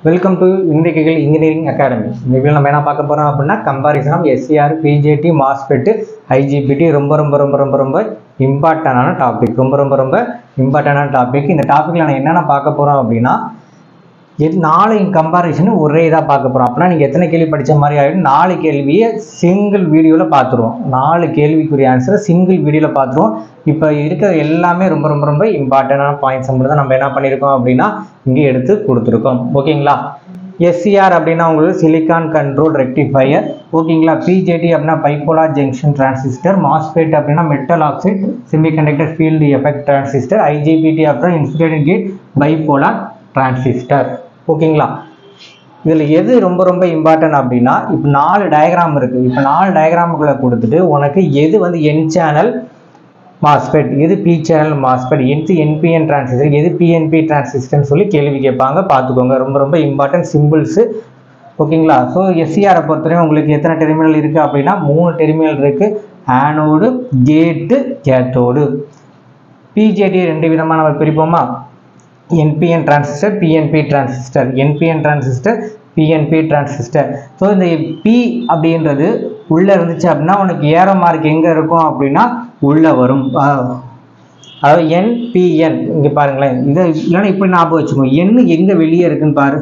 welcome to இன்றைக்குகள் engineering academy இந்த video நம்ம என்ன பார்க்க போகிறோம் அப்படின்னா comparison of SCR BJT MOSFET IGBT ரொம்ப ரொம்ப ரொம்ப ரொம்ப ரொம்ப இம்பார்ட்டண்டான டாபிக் ரொம்ப ரொம்ப ரொம்ப இம்பார்ட்டண்டான டாபிக் இந்த டாப்பிக்கில் நான் என்னென்ன பார்க்க போகிறோம் அப்படின்னா எது நாலு கம்பாரிசன் ஒரே இதாக பார்க்க போகிறோம் அப்படின்னா நீங்கள் எத்தனை கேள்வி படித்த மாதிரி ஆகிடும் நாலு கேள்வியை சிங்கிள் வீடியோவில் பார்த்துருவோம் நாலு கேள்விக்குரிய ஆன்சரை சிங்கிள் வீடியோவில் பார்த்துருவோம் இப்போ இருக்கிற எல்லாமே ரொம்ப ரொம்ப ரொம்ப இம்பார்ட்டண்டான பாயிண்ட்ஸ் மட்டும் தான் நம்ம என்ன பண்ணியிருக்கோம் அப்படின்னா இங்கே எடுத்து கொடுத்துருக்கோம் ஓகேங்களா எஸ்சிஆர் அப்படின்னா உங்களுக்கு சிலிக்கான் கண்ட்ரோல் ரெக்டிஃபையர் ஓகேங்களா பிஜேடி அப்படின்னா பைப்போலார் ஜங்ஷன் டிரான்சிஸ்டர் மாஸ்பேட் அப்படின்னா metal oxide semiconductor field effect transistor IGBT அப்படின்னா இன்சுலேட்டட் கேட் பைப்போலார் டிரான்சிஸ்டர் ஓகேங்களா இதில் எது ரொம்ப ரொம்ப இம்பார்ட்டன்ட் அப்படின்னா இப்போ நாலு டயக்ராம் இருக்குது இப்போ நாலு டயக்ராமுக்குள்ளே கொடுத்துட்டு உனக்கு எது வந்து என் சேனல் மாஸ்பெட் எது பி சேனல் மாஸ்பெட் எது என்பிஎன் டிரான்சிஸ்டர் எது பிஎன்பி டிரான்சிஸ்டர்னு சொல்லி கேள்வி கேட்பாங்க பார்த்துக்கோங்க ரொம்ப ரொம்ப இம்பார்ட்டன்ட் சிம்பிள்ஸு ஓகேங்களா ஸோ எஸ்சிஆரை பொறுத்தவரையும் உங்களுக்கு எத்தனை டெர்மினல் இருக்குது அப்படின்னா மூணு டெர்மினல் இருக்குது ஆனோடு கேட்டு கேத்தோடு பிஜேடி ரெண்டு விதமாக நம்ம பிரிப்போமா NPN transistor PNP transistor NPN transistor PNP transistor so இந்த பி அப்படின்றது உள்ளே இருந்துச்சு அப்படின்னா உனக்கு ஏரோ மார்க் எங்கே இருக்கும் அப்படின்னா உள்ளே வரும் அஹ், அதாவது என்பிஎன் இங்கே பாருங்களேன் இதை இல்லைன்னா இப்படி ஞாபகம் வச்சுக்கோங்க எண்ணு எங்கே வெளியே இருக்குன்னு பாரு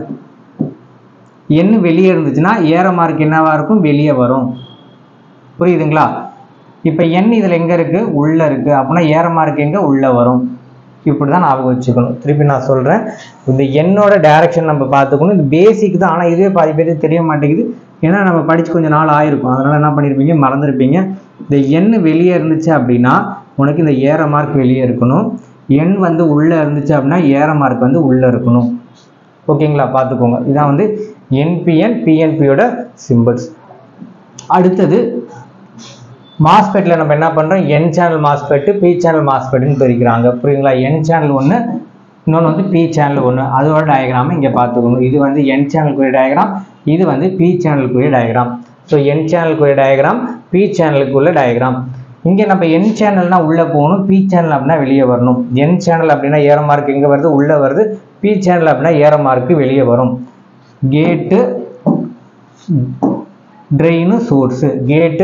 எண்ணு வெளியே இருந்துச்சுன்னா ஏரோ மார்க் என்னவா இருக்கும் வெளியே வரும் புரியுதுங்களா இப்போ எண் இதில் எங்கே இருக்குது உள்ளே இருக்குது அப்படின்னா ஏற மார்க் எங்கே உள்ளே வரும் இப்படி தான் ஞாபகம் வச்சுக்கணும் திருப்பி நான் சொல்கிறேன் இந்த எண்ணோட டைரக்ஷன் நம்ம பார்த்துக்கணும் இது பேசிக் தான் ஆனால் இதுவே பாதி பேருக்கு தெரிய மாட்டேங்குது ஏன்னா நம்ம படித்து கொஞ்சம் நாள் ஆயிருக்கும் அதனால் என்ன பண்ணியிருப்பீங்க மறந்துருப்பீங்க இந்த எண் வெளியே இருந்துச்சு அப்படின்னா உனக்கு இந்த ஏற மார்க் வெளியே இருக்கணும் எண் வந்து உள்ளே இருந்துச்சு அப்படின்னா ஏற மார்க் வந்து உள்ளே இருக்கணும் ஓகேங்களா பார்த்துக்கோங்க இதான் வந்து என்பிஎன் பிஎன்பியோட சிம்பிள்ஸ் அடுத்தது மாஸ்பெட்டில் நம்ம என்ன பண்ணுறோம் N channel MOSFET P channel மாஸ்பெட்டுன்னு பிரிக்கிறாங்க புரியுங்களா என் சேனல் ஒன்று இன்னொன்று வந்து பி சேனல் ஒன்று அதோட டயக்ராம் இங்கே பார்த்துக்கணும் இது வந்து என் சேனலுக்குரிய டயக்ராம் இது வந்து பி சேனலுக்குரிய டயக்ராம் ஸோ என் சேனலுக்குரிய டயக்ராம் பி சேனலுக்குள்ள டயக்ராம் இங்கே நம்ம என் சேனல்னா உள்ளே போகணும் பி சேனல் அப்படின்னா வெளியே வரணும் என் சேனல் அப்படின்னா ஏற மார்க் எங்கே வருது உள்ளே வருது பி சேனல் அப்படின்னா ஏற மார்க்கு வெளியே வரும் gate drain source gate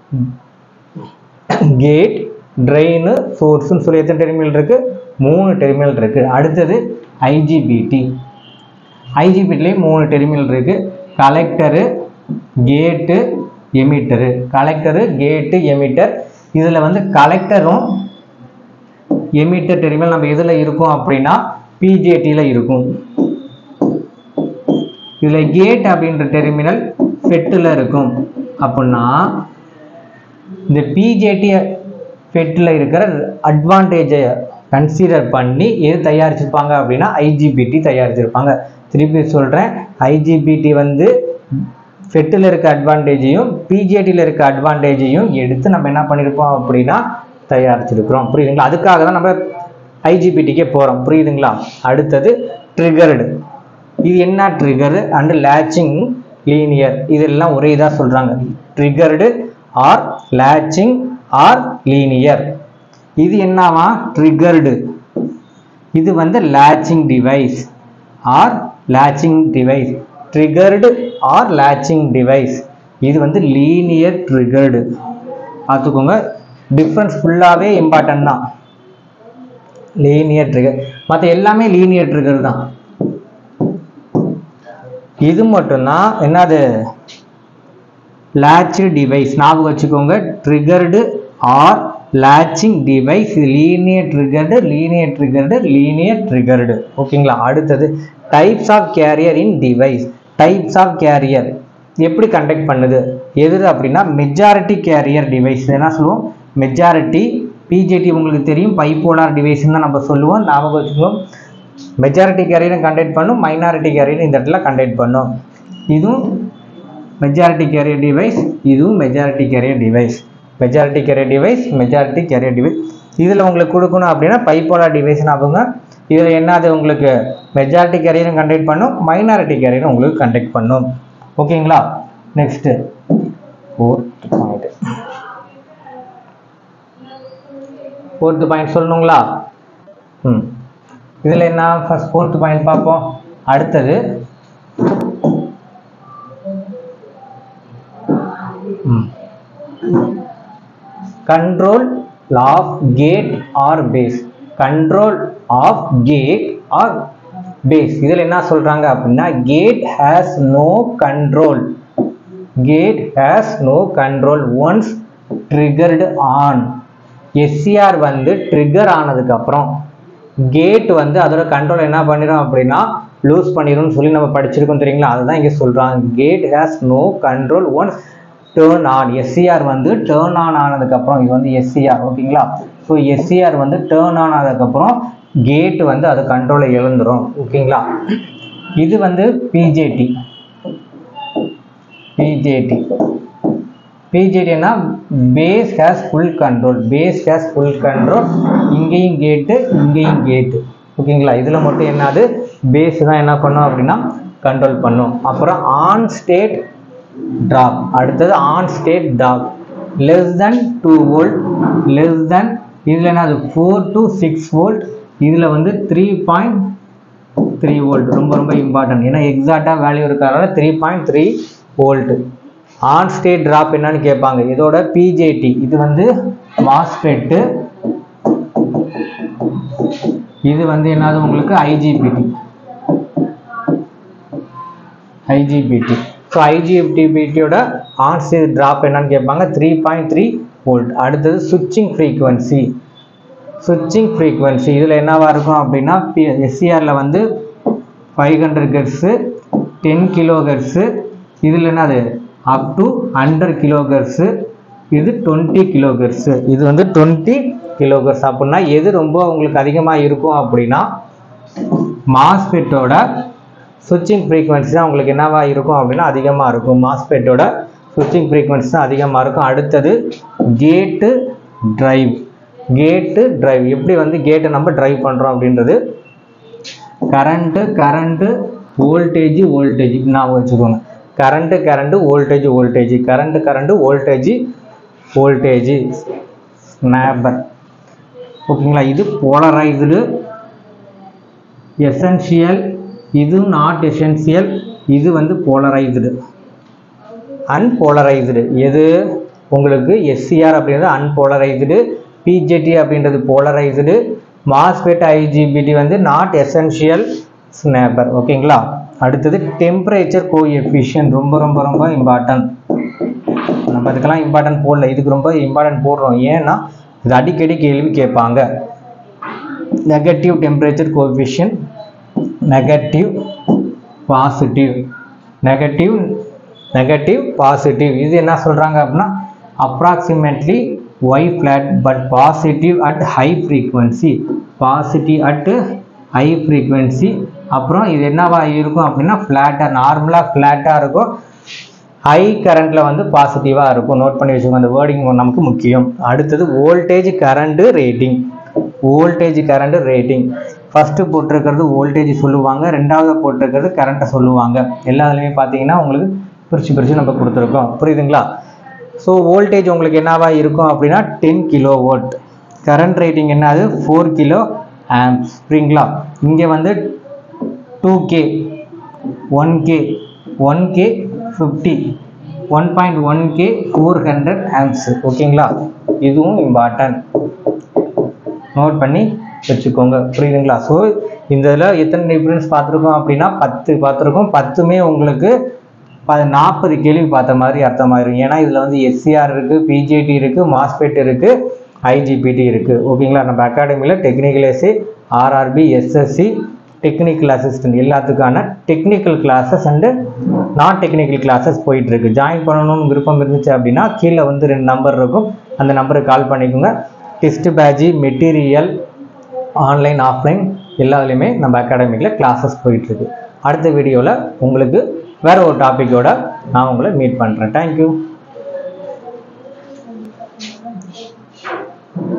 gate drain சோர்ஸ்னு சொல்லி எத்தனை டெர்மினல் இருக்கு மூணு டெர்மினல் இருக்கு அடுத்தது ஐஜிபிடி ஐஜிபிடிலேயே மூணு டெர்மினல் இருக்கு கலெக்டரு கேட்டு எமிட்டரு கலெக்டரு கேட்டு எமிட்டர் இதில் வந்து கலெக்டரும் எமிட்டர் டெர்மினல் நம்ம எதில் இருக்கும் அப்படின்னா பிஜேடியில் இருக்கும் இதில் கேட் அப்படின்ற டெர்மினல் ஃபெட்டில் இருக்கும் அப்படின்னா இந்த பிஜேடி ஃபெட்டில் இருக்கிற அட்வான்டேஜை கன்சிடர் பண்ணி எது தயாரிச்சிருப்பாங்க அப்படின்னா ஐஜிபிடி தயாரிச்சிருப்பாங்க திருப்பி சொல்கிறேன் ஐஜிபிடி வந்து ஃபெட்டில் இருக்க அட்வான்டேஜையும் பிஜேடியில் இருக்க அட்வான்டேஜையும் எடுத்து நம்ம என்ன பண்ணியிருப்போம் அப்படின்னா தயாரிச்சிருக்கிறோம் புரியுதுங்களா அதுக்காக தான் நம்ம ஐஜிபிடிக்கே போகிறோம் புரியுதுங்களா அடுத்தது ட்ரிகர்டு இது என்ன ட்ரிகர் அண்ட் லேச்சிங் லீனியர் இதெல்லாம் ஒரே இதாக சொல்கிறாங்க triggered or latching or linear இது என்னவா ட்ரிகர்டு இது வந்து latching device or latching device triggered or latching device இது வந்து லீனியர் ட்ரிகர்டு பார்த்துக்கோங்க டிஃப்ரென்ஸ் ஃபுல்லாகவே இம்பார்ட்டன்ட் தான் லீனியர் ட்ரிகர் மற்ற எல்லாமே லீனியர் ட்ரிகர் தான் இது மட்டும்தான் என்னது latch டிவைஸ் ஞாபகம் வச்சுக்கோங்க ட்ரிகர்டு ஆர் latching டிவைஸ் இது linear triggered linear triggered linear triggered ஓகேங்களா அடுத்தது types of carrier in device types of carrier எப்படி கண்டக்ட் பண்ணுது எது அப்படின்னா மெஜாரிட்டி கேரியர் டிவைஸ் என்ன சொல்லுவோம் மெஜாரிட்டி பிஜேடி உங்களுக்கு தெரியும் பைப்போலார் டிவைஸ்னு தான் நம்ம சொல்லுவோம் ஞாபகம் வச்சுக்கோங்க மெஜாரிட்டி கேரியரும் கண்டக்ட் பண்ணும் மைனாரிட்டி கேரியரும் இந்த இடத்துல கண்டக்ட் பண்ணும் இதுவும் மெஜாரிட்டி கேரியர் டிவைஸ் இதுவும் majority carrier device majority carrier device majority carrier device இதில் உங்களுக்கு கொடுக்கணும் அப்படின்னா பைப்போலார் டிவைஸ் அவங்க இதில் என்னது உங்களுக்கு மெஜாரிட்டி கேரியரும் கண்டக்ட் பண்ணும் மைனாரிட்டி கேரியரும் உங்களுக்கு கண்டக்ட் பண்ணும் ஓகேங்களா next fourth point fourth point சொல்லணுங்களா ம் இதில் என்ன ஃபர்ஸ்ட் ஃபோர்த் பாயிண்ட் பார்ப்போம் அடுத்தது control of gate or base control of gate or base இதில் என்ன சொல்றாங்க அப்படின்னா gate has no control gate has no control once triggered on SCR வந்து ட்ரிகர் ஆனதுக்கு அப்புறம் கேட் வந்து அதோட கண்ட்ரோல் என்ன பண்ணிடும் அப்படின்னா லூஸ் பண்ணிடும்னு சொல்லி நம்ம படிச்சிருக்கோம் தெரியுங்களா அதுதான் இங்கே சொல்றாங்க gate has no control once turn on SCR வந்து டேர்ன் ஆன் ஆனதுக்கப்புறம் இது வந்து எஸ்சிஆர் ஓகேங்களா ஸோ எஸ்சிஆர் வந்து டேர்ன் ஆன் ஆனதுக்கப்புறம் கேட் வந்து அது கண்ட்ரோலை இழந்துரும் ஓகேங்களா இது வந்து பிஜேடி பிஜேடி பிஜேடினா base has full control base has full control இங்கேயும் கேட்டு இங்கேயும் கேட்டு ஓகேங்களா இதில் மட்டும் என்னது பேஸ் தான் என்ன பண்ணும் அப்படின்னா கண்ட்ரோல் பண்ணும் அப்புறம் ஆன் ஸ்டேட் ட்ராப் அடுத்தது on state drop less than two volt less than இதில் என்னது ஃபோர் டு சிக்ஸ் வோல்ட் இதில் வந்து த்ரீ பாயிண்ட் த்ரீ வோல்ட் ரொம்ப ரொம்ப இம்பார்ட்டன்ட் ஏன்னா எக்ஸாக்டாக வேல்யூ இருக்கிறதுனால three point three volt on state drop என்னன்னு கேட்பாங்க இதோட பிஜேடி இது வந்து மாஸ்பெட்டு இது வந்து என்னது உங்களுக்கு ஐஜிபிடி ஐஜிபிடி ஸோ ஐஜிபிடியோட ஆன் ஸ்டேட் ட்ராப் என்னன்னு கேட்பாங்க த்ரீ பாயிண்ட் த்ரீ வோல்ட் அடுத்தது சுவிட்சிங் ஃப்ரீக்குவன்சி சுவிட்சிங் ஃப்ரீக்குவன்சி இதில் என்னவா இருக்கும் அப்படின்னா எஸ்சிஆரில் வந்து five hundred hertz ten kilo hertz இதில் என்னது up to hundred kilo hertz இது டுவெண்ட்டி கிலோ கெட்ஸு இது வந்து டுவெண்ட்டி கிலோ கெட்ஸ் அப்படின்னா எது ரொம்ப உங்களுக்கு அதிகமாக இருக்கும் அப்படின்னா மாஸ்பெட்டோட சுவிட்சிங் ஃப்ரீக்வன்சி தான் உங்களுக்கு என்னவா இருக்கும் அப்படின்னா அதிகமாக இருக்கும் மாஸ்பெட்டோட சுவிட்சிங் ஃப்ரீக்வன்சி தான் அதிகமாக இருக்கும் அடுத்தது கேட்டு டிரைவ் கேட்டு டிரைவ் எப்படி வந்து கேட்டை நம்ம டிரைவ் பண்ணுறோம் அப்படின்றது கரண்ட்டு கரண்ட்டு வோல்டேஜ் வோல்டேஜ் ஞாபகம் வச்சுக்கோங்க current current voltage voltage current current voltage voltage snubber ஓகேங்களா இது போலரைஸ்டு எசென்ஷியல் இது நாட் எசென்ஷியல் இது வந்து போலரைஸ்டு அன்போலரைஸ்டு எது உங்களுக்கு எஸ்சிஆர் அப்படின்றது அன்போலரைஸ்டு பிஜேடி அப்படின்றது போலரைஸ்டு மாஸ்பெட் ஐஜிபிடி வந்து நாட் எசென்ஷியல் ஸ்னாப்பர் ஓகேங்களா அடுத்தது டெம்பரேச்சர் கோஎஃபிஷியன் ரொம்ப ரொம்ப ரொம்ப இம்பார்ட்டன்ட் நம்ம இதுக்கெல்லாம் இம்பார்ட்டன்ட் போடல இதுக்கு ரொம்ப இம்பார்ட்டன்ட் போடுறோம் ஏன்னா இது அடிக்கடி கேள்வி கேட்பாங்க negative temperature coefficient negative positive negative negative positive இது என்ன சொல்கிறாங்க அப்படின்னா அப்ராக்சிமேட்லி ஒய் flat but positive at high frequency positive at high frequency அப்புறம் இது என்னவா இருக்கும் அப்படின்னா ஃப்ளாட்டாக நார்மலாக ஃப்ளாட்டாக இருக்கும் ஹை கரண்ட்டில் வந்து பாசிட்டிவாக இருக்கும் நோட் பண்ணி வச்சுக்கோங்க அந்த வேர்டிங் நமக்கு முக்கியம் அடுத்தது voltage current rating voltage current rating first போட்டிருக்கிறது வோல்டேஜ் சொல்லுவாங்க ரெண்டாவது போட்டிருக்கிறது கரண்ட்டை சொல்லுவாங்க எல்லாத்துலேயுமே பார்த்தீங்கன்னா உங்களுக்கு பிரித்து பிரித்து நம்ம கொடுத்துருக்கோம் புரியுதுங்களா ஸோ வோல்டேஜ் உங்களுக்கு என்னவா இருக்கும் அப்படின்னா ten kilo volt current rating என்னது ஃபோர் கிலோ ஆம்ப்ஸ் புரியுங்களா இங்கே வந்து two K one K one K fifty one point one K four hundred amps ஓகேங்களா இதுவும் இம்பார்ட்டன்ட் நோட் பண்ணி வச்சுக்கோங்க புரியுதுங்களா ஸோ இந்த இதில் எத்தனை டிஃப்ரென்ஸ் பார்த்துருக்கோம் அப்படின்னா பத்து பார்த்துருக்கோம் பத்துமே உங்களுக்கு ப நாற்பது கேள்வி பார்த்த மாதிரி அர்த்தமாயிரும் ஏன்னா இதில் வந்து எஸ்சிஆர் இருக்குது பிஜேடி இருக்குது மாஸ்பெட் இருக்குது ஐஜிபிடி இருக்குது ஓகேங்களா நம்ம அகாடமியில் technical SC RRB SSC technical assistant எல்லாத்துக்கான technical classes and non technical classes போயிட்டுருக்கு ஜாயின் பண்ணணும்னு விருப்பம் இருந்துச்சு அப்படின்னா கீழே வந்து ரெண்டு நம்பர் இருக்கும் அந்த நம்பருக்கு கால் பண்ணிக்கோங்க test batch material online offline எல்லாத்துலேயுமே நம்ம அகாடமிக்கில் கிளாஸஸ் போயிட்டுருக்கு அடுத்த வீடியோவில் உங்களுக்கு வேறு ஒரு டாப்பிக்கோட நான் உங்களை மீட் பண்ணுறேன் தேங்க்யூ